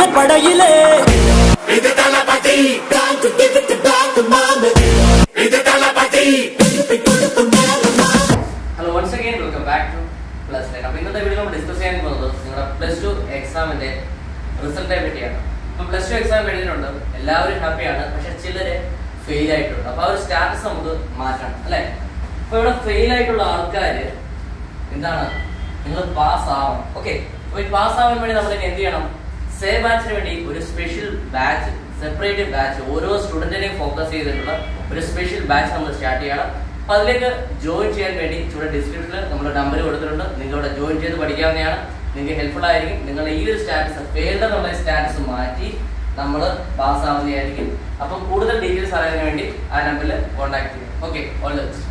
പടയിലേ ഇത് Thalapathy hello once again welcome back to plus ten അപ്പോൾ ഇന്നത്തെ വീഡിയോ നമ്മൾ ഡിസ്കസ് ചെയ്യാൻ പോകുന്നത് നിങ്ങളുടെ പ്ലസ് ടു എക്സാമിന്റെ റിസൾട്ടിനെ പറ്റിയാണ് അപ്പോൾ പ്ലസ് ടു എക്സാം കഴിഞ്ഞിട്ടുണ്ട് എല്ലാവരും ഹാപ്പിയാണ് പക്ഷെ ചിലര് ഫെയിൽ ആയിട്ടുണ്ട് അപ്പോൾ ആ ഒരു സ്റ്റാറ്റസ് നമുക്ക് മാറ്റണം അല്ലേ അപ്പോൾ ഇവിടെ ഫെയിൽ ആയിട്ടുള്ള ആൾക്കാർ എന്താണ് നിങ്ങൾ പാസ് ആവണം ഓക്കെ അപ്പോൾ ഈ പാസ് ആവാൻ വേണ്ടി നമ്മൾ ഇനി എന്ത് ചെയ്യണം സേ ബാച്ചിന് വേണ്ടി ഒരു സ്പെഷ്യൽ ബാച്ച് സെപ്പറേറ്റ് ബാച്ച് ഓരോ സ്റ്റുഡന്റിനെയും ഫോക്കസ് ചെയ്തിട്ടുള്ള ഒരു സ്പെഷ്യൽ ബാച്ച് നമ്മൾ സ്റ്റാർട്ട് ചെയ്യണം അപ്പൊ അതിലേക്ക് ജോയിൻ ചെയ്യാൻ വേണ്ടി ചൂടെ ഡിസ്ക്രിപ്ഷനിൽ നമ്മൾ നമ്പർ കൊടുത്തിട്ടുണ്ട് നിങ്ങൾ ഇവിടെ ജോയിൻ ചെയ്ത് പഠിക്കാവുന്നതാണ് നിങ്ങൾക്ക് ഹെൽപ്ഫുൾ ആയിരിക്കും നിങ്ങൾ ഈ ഒരു സ്റ്റാറ്റസ് ഫെയിൽഡ് എന്നുള്ള സ്റ്റാറ്റസ് മാറ്റി നമ്മൾ പാസ് ആവുന്നതായിരിക്കും അപ്പം കൂടുതൽ ഡീറ്റെയിൽസ് അറിയാൻ വേണ്ടി ആ നമ്പറിൽ കോൺടാക്ട് ചെയ്യും ഓക്കെ ഓൾ ദ ബെസ്റ്റ്